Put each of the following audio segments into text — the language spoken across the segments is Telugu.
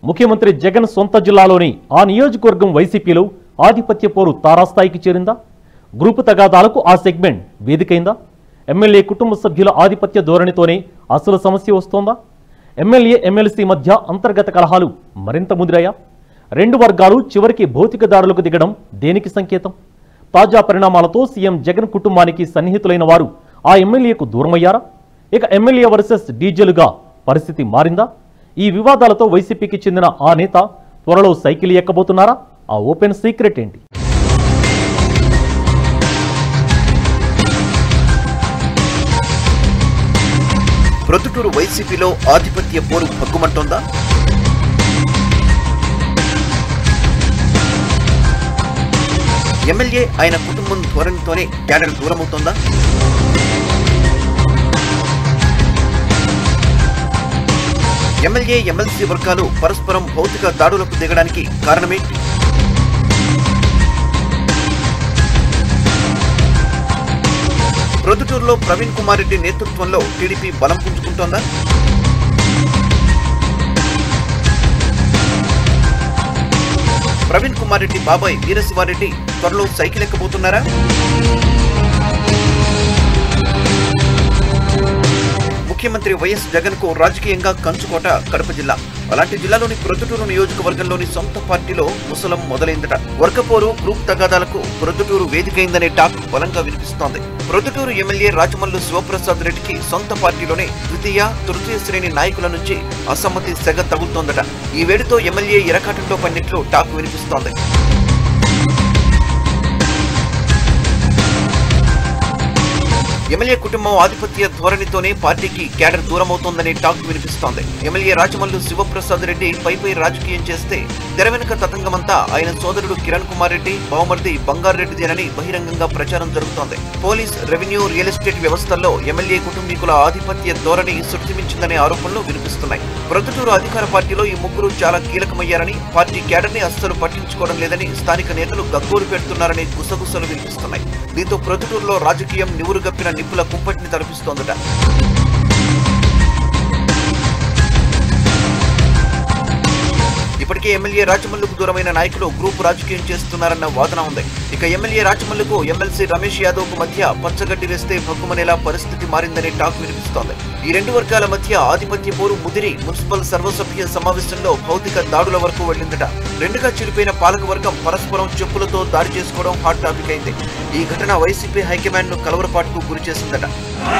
ముఖ్యమంత్రి జగన్ సొంత జిల్లాలోని ఆ నియోజకవర్గం వైసీపీలో ఆధిపత్య పోరు తారాస్థాయికి చేరిందా గ్రూపు తగాదాలకు ఆ సెగ్మెంట్ వేదికైందా ఎమ్మెల్యే కుటుంబ సభ్యుల ఆధిపత్య ధోరణితోనే అసలు సమస్య వస్తోందా ఎమ్మెల్యే ఎమ్మెల్సీ మధ్య అంతర్గత కలహాలు మరింత ముదిరాయా రెండు వర్గాలు చివరికి భౌతిక దాడులకు దిగడం దేనికి సంకేతం తాజా పరిణామాలతో సీఎం జగన్ కుటుంబానికి సన్నిహితులైన వారు ఆ ఎమ్మెల్యేకు దూరమయ్యారా ఇక ఎమ్మెల్యే వర్సెస్ డీజేలుగా పరిస్థితి మారిందా ఈ వివాదాలతో వైసీపీకి చెందిన ఆ నేత త్వరలో సైకిల్ ఎక్కబోతున్నారా ఆ ఓపెన్ సీక్రెట్ ఏంటి ప్రొద్దుటూరు వైసీపీలో ఆధిపత్య పోరు భగ్గుమంటోందా ఎమ్మెల్యే ఆయన కుటుంబం ధోరణితోనే క్యాడర్ దూరమవుతోందా ఎమ్మెల్యే ఎమ్మెల్సీ వర్గాలు పరస్పరం భౌతిక దాడులకు దిగడానికి కారణమేంటి ప్రొద్దుటూరులో ప్రవీణ్ కుమార్ రెడ్డి నేతృత్వంలో టీడీపీ బలం పుంజుకుంటోందా ప్రవీణ్ కుమార్ రెడ్డి బాబాయ్ వీరశివారెడ్డి త్వరలో సైకిల్ ఎక్కబోతున్నారా ముఖ్యమంత్రి వైఎస్ జగన్ కు రాజకీయంగా కంచుకోట కడప జిల్లా అలాంటి జిల్లాలోని ప్రొద్దుటూరు నియోజకవర్గంలోని సొంత పార్టీలో ముసలం మొదలైందట వర్గపోరు గ్రూప్ తగాదాలకు ప్రొద్దుటూరు వేదికైందనే టాక్ బలంగా వినిపిస్తోంది ప్రొద్దుటూరు ఎమ్మెల్యే రాజమల్లు శివప్రసాద్ రెడ్డికి సొంత పార్టీలోనే ద్వితీయ తృతీయ శ్రేణి నాయకుల నుంచి అసమ్మతి సెగ తగులుతోందట ఈ వేడితో ఎమ్మెల్యే ఇరకాటంలో పడినట్లు టాక్ వినిపిస్తోంది ఎమ్మెల్యే కుటుంబం ఆధిపత్య ధోరణితోనే పార్టీకి క్యాడర్ దూరమవుతోందనే టాక్ వినిపిస్తోంది ఎమ్మెల్యే రాజమల్లు శివప్రసాద్ రెడ్డి పైపై రాజకీయం చేస్తే తెర వెనుక తతంగమంతా ఆయన సోదరుడు కిరణ్ కుమార్ రెడ్డి బావమర్ది బంగారు రెడ్డిదేనని బహిరంగంగా ప్రచారం జరుగుతోంది పోలీస్ రెవెన్యూ రియల్ ఎస్టేట్ వ్యవస్థల్లో ఎమ్మెల్యే కుటుంబీకుల ఆధిపత్య ధోరణి శృతిమించిందనే ఆరోపణలు వినిపిస్తున్నాయి ప్రొద్దుటూరు అధికార పార్టీలో ఈ ముగ్గురు చాలా కీలకమయ్యారని పార్టీ క్యాడర్ ని అస్సలు పట్టించుకోవడం లేదని స్థానిక నేతలు గగ్గోలు పెడుతున్నారనే గుసగుసలు వినిపిస్తున్నాయి దీంతో ప్రొద్దుటూరులో రాజకీయం నివురుగప్పిన నిప్పుల కుంపటిని తలపిస్తోందట ఇప్పటికే ఎమ్మెల్యే రాజమల్లుకు దూరమైన నాయకులు గ్రూప్ రాజకీయం చేస్తున్నారన్న వాదన ఉంది ఇక ఎమ్మెల్యే రాజమల్లుకు ఎమ్మెల్సీ రమేష్ యాదవ్ కు మధ్య పచ్చగడ్డి వేస్తే భగ్గుమనేలా పరిస్థితి మారిందనే టాక్ వినిపిస్తోంది ఈ రెండు వర్గాల మధ్య ఆధిపత్య పోరు ముదిరి మున్సిపల్ సర్వసభ్య సమావేశంలో భౌతిక దాడుల వరకు వెళ్లిందట రెండుగా చిరిపోయిన పాలకవర్గం పరస్పరం చెప్పులతో దాడి చేసుకోవడం హాట్ టాపిక్ అయింది ఈ ఘటన వైసీపీ హైకమాండ్ ను కలవరపాటుకు గురి చేసిందట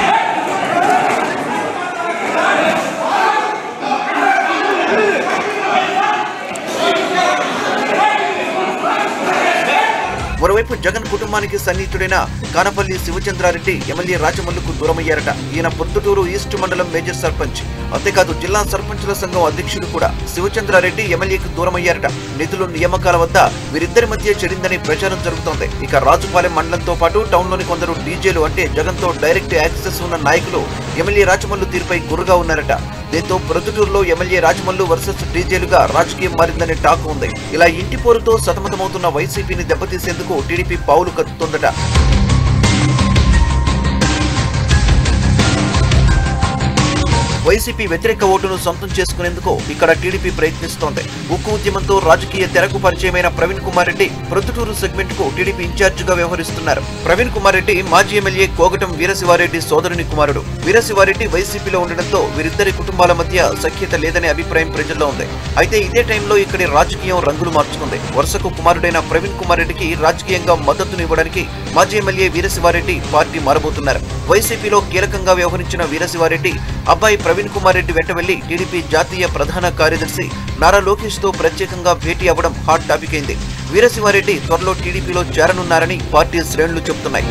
మరోవైపు జగన్ కుటుంబానికి సన్నిహితుడైన కానపల్లి శివచంద్రారెడ్డి ఎమ్మెల్యే రాజమల్లుకు దూరమయ్యారట ఈయన పొద్దుటూరు ఈస్ట్ మండలం మేజర్ సర్పంచ్ అంతేకాదు జిల్లా సర్పంచుల సంఘం అధ్యక్షుడు కూడా శివచంద్రారెడ్డి ఎమ్మెల్యేకు దూరమయ్యారట నిధులు నియామకాల వద్ద వీరిద్దరి మధ్య చెడిందని ప్రచారం జరుగుతోంది ఇక రాజుపాలెం మండలంతో పాటు టౌన్లోని కొందరు డీజేలు అంటే జగన్ తో డైరెక్ట్ యాక్సెస్ ఉన్న నాయకులు ఎమ్మెల్యే రాజమల్లు తీరుపై గుర్రుగా ఉన్నారట దీంతో ప్రొద్దుటూరులో ఎమ్మెల్యే రాజమల్లు వర్సెస్ డీజేలుగా రాజకీయం మారిందనే టాక్ ఉంది ఇలా ఇంటి పోరుతో సతమతమవుతున్న వైసీపీని దెబ్బతీసేందుకు టీడీపీ పావులు కత్తుతోందట వైసీపీ వ్యతిరేక ఓటును సొంతం చేసుకునేందుకు ఇక్కడ టీడీపీ ప్రయత్నిస్తోంది ఉక్కు ఉద్యమంతో రాజకీయ తెరకు పరిచయమైన ప్రవీణ్ కుమార్ రెడ్డి ప్రొద్దుటూరు సెగ్మెంట్ కు టీడీపీ ఇన్ఛార్జ్ గా వ్యవహరిస్తున్నారు ప్రవీణ్ కుమార్ రెడ్డి మాజీ ఎమ్మెల్యే కోగటం వీరశివారెడ్డి సోదరుని కుమారుడు వీరశివారెడ్డి వైసీపీలో ఉండడంతో వీరిద్దరి కుటుంబాల మధ్య సఖ్యత లేదనే అభిప్రాయం ప్రజల్లో ఉంది అయితే ఇదే టైంలో ఇక్కడి రాజకీయం రంగులు మార్చుకుంది వరుసకు కుమారుడైన ప్రవీణ్ కుమార్ రెడ్డికి రాజకీయంగా మద్దతునివ్వడానికి మాజీ ఎమ్మెల్యే వీరశివారెడ్డి పార్టీ మారబోతున్నారు వైసీపీలో కీలకంగా వ్యవహరించిన వీరశివారెడ్డి అబ్బాయి ప్రవీణ్ కుమార్ రెడ్డి వెంట వెళ్లి టీడీపీ జాతీయ ప్రధాన కార్యదర్శి నారా లోకేష్ తో ప్రత్యేకంగా భేటీ అవ్వడం హాట్ టాపిక్ అయింది వీరశివారెడ్డి త్వరలో టీడీపీలో చేరనున్నారని పార్టీ శ్రేణులు చెబుతున్నాయి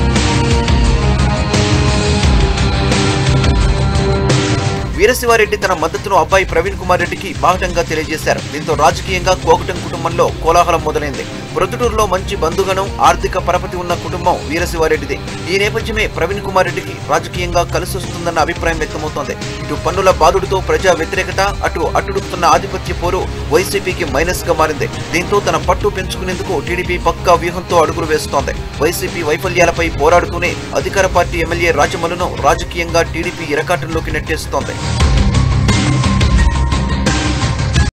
వీరశివారెడ్డి తన మద్దతును అబ్బాయి ప్రవీణ్ కుమార్ రెడ్డికి బాహటంగా తెలియజేశారు దీంతో రాజకీయంగా కోకటం కుటుంబంలో కోలాహలం మొదలైంది ప్రొద్దుటూరులో మంచి బంధుగణం ఆర్థిక పరపతి ఉన్న కుటుంబం వీరశివారెడ్డిది ఈ నేపథ్యమే ప్రవీణ్ కుమార్ రెడ్డికి రాజకీయంగా కలిసొస్తుందన్న అభిప్రాయం వ్యక్తమవుతోంది ఇటు పన్నుల బాధుడితో ప్రజా వ్యతిరేకత అటు అట్టుడుకుతున్న ఆధిపత్య పోరు వైసీపీకి మైనస్ గా మారింది దీంతో తన పట్టు పెంచుకునేందుకు టీడీపీ పక్కా వ్యూహంతో అడుగులు వేస్తోంది వైసీపీ వైఫల్యాలపై పోరాడుతూనే అధికార పార్టీ ఎమ్మెల్యే రాజమల్లును రాజకీయంగా టీడీపీ ఇరకాటంలోకి నెట్టేస్తోంది